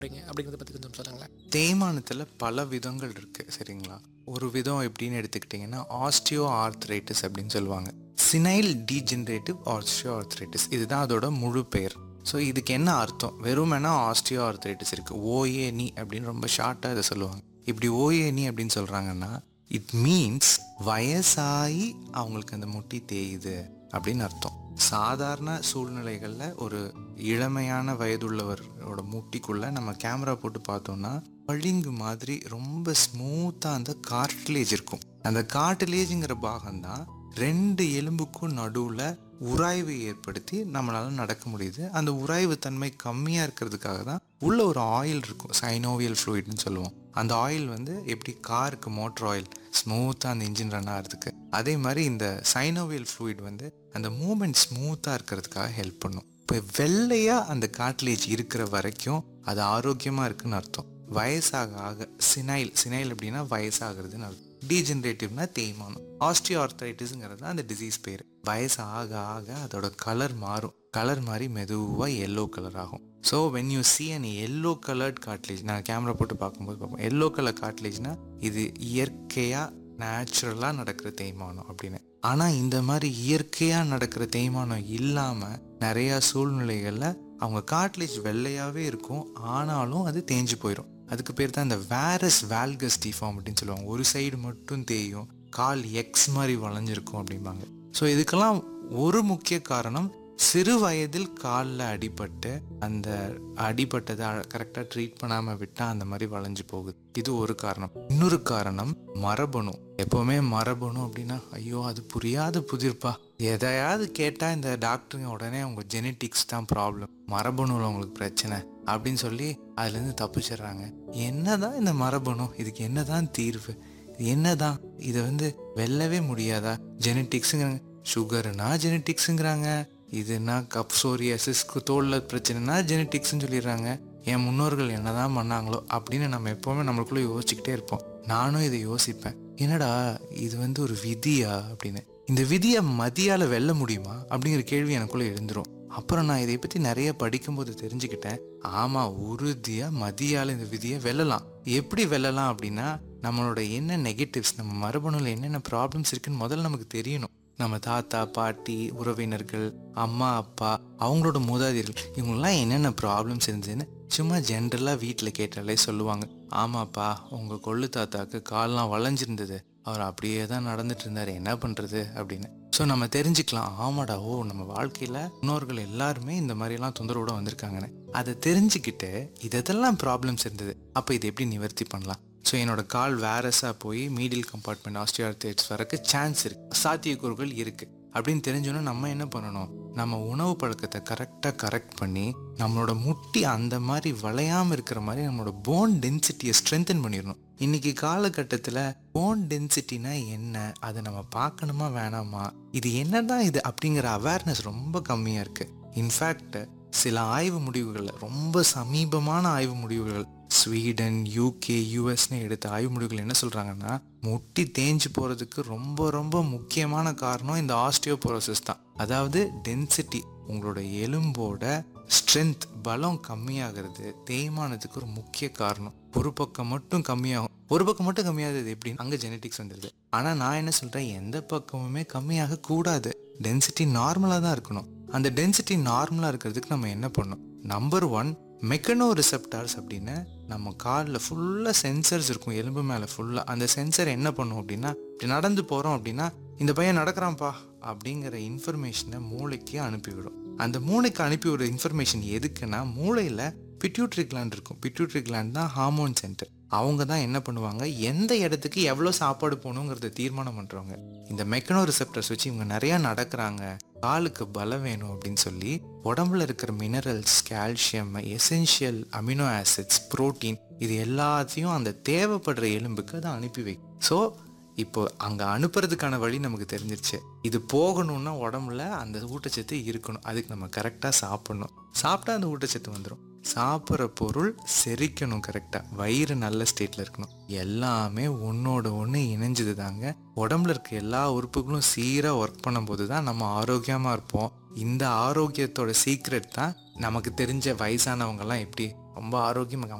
அப்படிங்க அப்படிங்கிறத பற்றி கொஞ்சம் சொல்லுங்களேன் தேய்மானத்தில் பல விதங்கள் இருக்குது சரிங்களா ஒரு விதம் எப்படின்னு எடுத்துக்கிட்டிங்கன்னா ஆஸ்டியோ ஆர்த்ரைட்டிஸ் அப்படின்னு சொல்லுவாங்க சினைல் டீஜென்ரேட்டிவ் ஆஸ்டியோ ஆர்த்ரைட்டிஸ் இதுதான் அதோட முழு பெயர் ஸோ இதுக்கு என்ன அர்த்தம் வெறுமனா ஆஸ்டியோ ஆர்த்ரைட்டிஸ் இருக்குது ஓஏனி அப்படின்னு ரொம்ப ஷார்ட்டாக இதை சொல்லுவாங்க இப்படி ஓஏனி அப்படின்னு சொல்கிறாங்கன்னா இட் மீன்ஸ் வயசாகி அவங்களுக்கு அந்த முட்டி தேயுது அப்படின்னு அர்த்தம் சாதாரண சூழ்நிலைகளில் ஒரு இளமையான வயதுள்ளவரோட முட்டிக்குள்ள நம்ம கேமரா போட்டு பார்த்தோம்னா பளிங்கு மாதிரி ரொம்ப ஸ்மூத்தாக அந்த கார்ட்லேஜ் இருக்கும் அந்த கார்ட்லேஜுங்கிற பாகம்தான் ரெண்டு எலும்புக்கும் நடுவில் உராய்வை ஏற்படுத்தி நம்மளால நடக்க முடியுது அந்த உராய்வு தன்மை கம்மியாக இருக்கிறதுக்காக தான் உள்ள ஒரு ஆயில் இருக்கும் சைனோவியல் ஃப்ளூயிட்னு சொல்லுவோம் அந்த ஆயில் வந்து எப்படி காருக்கு மோட்டர் ஆயில் ஸ்மூத்தாக அந்த இன்ஜின் ரன் ஆகிறதுக்கு அதே மாதிரி இந்த சைனோவியல் ஃப்ளூயிட் வந்து அந்த மூமெண்ட் ஸ்மூத்தாக இருக்கிறதுக்காக ஹெல்ப் பண்ணும் இப்போ வெள்ளையாக அந்த காட்லேஜ் இருக்கிற வரைக்கும் அது ஆரோக்கியமாக இருக்குன்னு அர்த்தம் வயசாக ஆக சினைல் சினைல் அப்படின்னா வயசாகிறதுன்னு அர்த்தம் டீஜென்ரேட்டிவ்னா தேய்மானம் ஆஸ்டியோ ஆர்த்ரைட்டிஸுங்கிறது அந்த டிசீஸ் பேர் வயசு ஆக ஆக அதோட கலர் மாறும் கலர் மாறி மெதுவாக எல்லோ கலர் ஆகும் so when you see an yellow coloured cartilage நான் கேமரா போட்டு பார்க்கும்போது பார்ப்போம் எல்லோ கலர் காட்லேஜ்னா இது இயற்கையாக நேச்சுரலாக நடக்கிற தேய்மானம் அப்படின்னு ஆனால் இந்த மாதிரி இயற்கையாக நடக்கிற தேய்மானம் இல்லாமல் நிறையா சூழ்நிலைகளில் அவங்க காட்லேஜ் வெள்ளையாகவே இருக்கும் ஆனாலும் அது தேஞ்சு போயிடும் அதுக்கு பேர் தான் இந்த வேரஸ் வேல்கஸ் டிஃபார்ம் அப்படின்னு சொல்லுவாங்க ஒரு சைடு மட்டும் தேயும் கால் எக்ஸ் மாதிரி வளைஞ்சிருக்கும் அப்படிம்பாங்க ஸோ இதுக்கெல்லாம் ஒரு முக்கிய காரணம் சிறு வயதில் காலில் அடிபட்டு அந்த அடிபட்டதை கரெக்டாக ட்ரீட் பண்ணாமல் விட்டால் அந்த மாதிரி வளைஞ்சு போகுது இது ஒரு காரணம் இன்னொரு காரணம் மரபணு எப்போவுமே மரபணு அப்படின்னா ஐயோ அது புரியாத புதிர்ப்பா எதையாவது கேட்டால் இந்த டாக்டருங்க உடனே அவங்க ஜெனட்டிக்ஸ் தான் ப்ராப்ளம் மரபணுவில் உங்களுக்கு பிரச்சனை அப்படின்னு சொல்லி அதுலேருந்து தப்பிச்சிடுறாங்க என்னதான் இந்த மரபணு இதுக்கு என்னதான் தீர்வு இது என்னதான் இதை வந்து வெல்லவே முடியாதா ஜெனட்டிக்ஸுங்கிறாங்க சுகர்னா ஜெனட்டிக்ஸுங்கிறாங்க இதுனா கப்சோரியாசிஸ்க்கு தோலில் பிரச்சனைனா ஜெனட்டிக்ஸ்னு சொல்லிடுறாங்க என் முன்னோர்கள் என்னதான் பண்ணாங்களோ அப்படின்னு நம்ம எப்போவுமே நம்மளுக்குள்ள யோசிச்சுக்கிட்டே இருப்போம் நானும் இதை யோசிப்பேன் என்னடா இது வந்து ஒரு விதியா அப்படின்னு இந்த விதியை மதியால வெல்ல முடியுமா அப்படிங்கிற கேள்வி எனக்குள்ள எழுந்துரும் அப்புறம் நான் இதை பற்றி நிறைய படிக்கும்போது தெரிஞ்சுக்கிட்டேன் ஆமாம் உறுதியாக மதியால் இந்த விதியை வெல்லலாம் எப்படி வெல்லலாம் அப்படின்னா நம்மளோட என்ன நெகட்டிவ்ஸ் நம்ம மரபணுல என்னென்ன ப்ராப்ளம்ஸ் இருக்குன்னு முதல்ல நமக்கு தெரியணும் நம்ம தாத்தா பாட்டி உறவினர்கள் அம்மா அப்பா அவங்களோட மூதாதையர்கள் இவங்கெல்லாம் என்னென்ன ப்ராப்ளம்ஸ் இருந்துச்சுன்னு சும்மா ஜென்ரலாக வீட்டில் கேட்டாலே சொல்லுவாங்க ஆமாப்பா உங்கள் கொள்ளு தாத்தாக்கு கால்லாம் வளைஞ்சிருந்தது அவர் அப்படியே தான் நடந்துட்டு இருந்தார் என்ன பண்ணுறது அப்படின்னு ஸோ நம்ம தெரிஞ்சுக்கலாம் ஆமாடா ஓ நம்ம வாழ்க்கையில் முன்னோர்கள் எல்லாருமே இந்த மாதிரிலாம் தொந்தரவோட வந்திருக்காங்கன்னு அதை தெரிஞ்சுக்கிட்டு இதெல்லாம் ப்ராப்ளம்ஸ் இருந்தது அப்போ இதை எப்படி நிவர்த்தி பண்ணலாம் ஸோ என்னோட கால் வேரஸாக போய் மீடியல் கம்பார்ட்மெண்ட் ஆஸ்டியார்த்தேட்ஸ் வரக்கு சான்ஸ் இருக்கு சாத்தியக்கூறுகள் இருக்கு அப்படின்னு தெரிஞ்சோன்னா நம்ம என்ன பண்ணணும் நம்ம உணவு பழக்கத்தை கரெக்டாக கரெக்ட் பண்ணி நம்மளோட முட்டி அந்த மாதிரி வளையாமல் இருக்கிற மாதிரி நம்மளோட போன் டென்சிட்டியை ஸ்ட்ரென்தன் பண்ணிடணும் இன்னைக்கு காலகட்டத்தில் போன் டென்சிட்டினா என்ன அதை நம்ம பார்க்கணுமா வேணாமா இது என்னதான் இது அப்படிங்கிற அவேர்னஸ் ரொம்ப கம்மியாக இருக்கு இன்ஃபேக்ட் சில ஆய்வு முடிவுகளில் ரொம்ப சமீபமான ஆய்வு முடிவுகள் ஸ்வீடன் யூகே யூஎஸ்னு எடுத்த ஆய்வு முடிவுகள் என்ன சொல்கிறாங்கன்னா முட்டி தேஞ்சு போகிறதுக்கு ரொம்ப ரொம்ப முக்கியமான காரணம் இந்த ஆஸ்டியோபோரோசிஸ் தான் அதாவது டென்சிட்டி உங்களோட எலும்போட ஸ்ட்ரென்த் பலம் கம்மியாகிறது தேய்மானத்துக்கு ஒரு முக்கிய காரணம் ஒரு பக்கம் மட்டும் கம்மியாகும் ஒரு பக்கம் மட்டும் கம்மியாகுது எப்படின்னு அங்கே ஜெனட்டிக்ஸ் வந்துடுது ஆனால் நான் என்ன சொல்கிறேன் எந்த பக்கமுமே கம்மியாக கூடாது டென்சிட்டி நார்மலாக தான் இருக்கணும் அந்த டென்சிட்டி நார்மலாக இருக்கிறதுக்கு நம்ம என்ன பண்ணணும் நம்பர் ஒன் மெக்கனோ ரிசெப்டார்ஸ் அப்படின்னு நம்ம காலில் ஃபுல்லாக சென்சர்ஸ் இருக்கும் எலும்பு மேலே ஃபுல்லாக அந்த சென்சர் என்ன பண்ணும் அப்படின்னா இப்படி நடந்து போகிறோம் அப்படின்னா இந்த பையன் நடக்கிறான்ப்பா அப்படிங்கிற இன்ஃபர்மேஷனை மூளைக்கு அனுப்பிவிடும் அந்த மூளைக்கு அனுப்பி விடுற இன்ஃபர்மேஷன் எதுக்குன்னா மூளையில் பிட்யூட்ரி கிளாண்ட் இருக்கும் பிட்யூட்ரி கிளாண்ட் தான் ஹார்மோன் சென்டர் அவங்க தான் என்ன பண்ணுவாங்க எந்த இடத்துக்கு எவ்வளோ சாப்பாடு போகணுங்கிறத தீர்மானம் பண்ணுறவங்க இந்த மெக்கனோ ரிசெப்டர்ஸ் வச்சு இவங்க நிறையா நடக்கிறாங்க காலுக்கு பலம் வேணும் அப்படின்னு சொல்லி உடம்புல இருக்கிற minerals calcium essential amino acids protein இது எல்லாத்தையும் அந்த தேவைப்படுற எலும்புக்கு அதை அனுப்பி வை ஸோ இப்போ அங்கே அனுப்புறதுக்கான வழி நமக்கு தெரிஞ்சிருச்சு இது போகணும்னா உடம்புல அந்த ஊட்டச்சத்து இருக்கணும் அதுக்கு நம்ம கரெக்டாக சாப்பிடணும் சாப்பிட்டா அந்த ஊட்டச்சத்து வந்துடும் சாப்பிட்ற பொருள் செரிக்கணும் கரெக்டாக வயிறு நல்ல ஸ்டேட்டில் இருக்கணும் எல்லாமே ஒன்றோட ஒன்று இணைஞ்சது தாங்க உடம்புல இருக்க எல்லா உறுப்புகளும் சீராக ஒர்க் பண்ணும்போது தான் நம்ம ஆரோக்கியமாக இருப்போம் இந்த ஆரோக்கியத்தோட சீக்ரெட் தான் நமக்கு தெரிஞ்ச வயசானவங்கெல்லாம் எப்படி ரொம்ப ஆரோக்கியமாக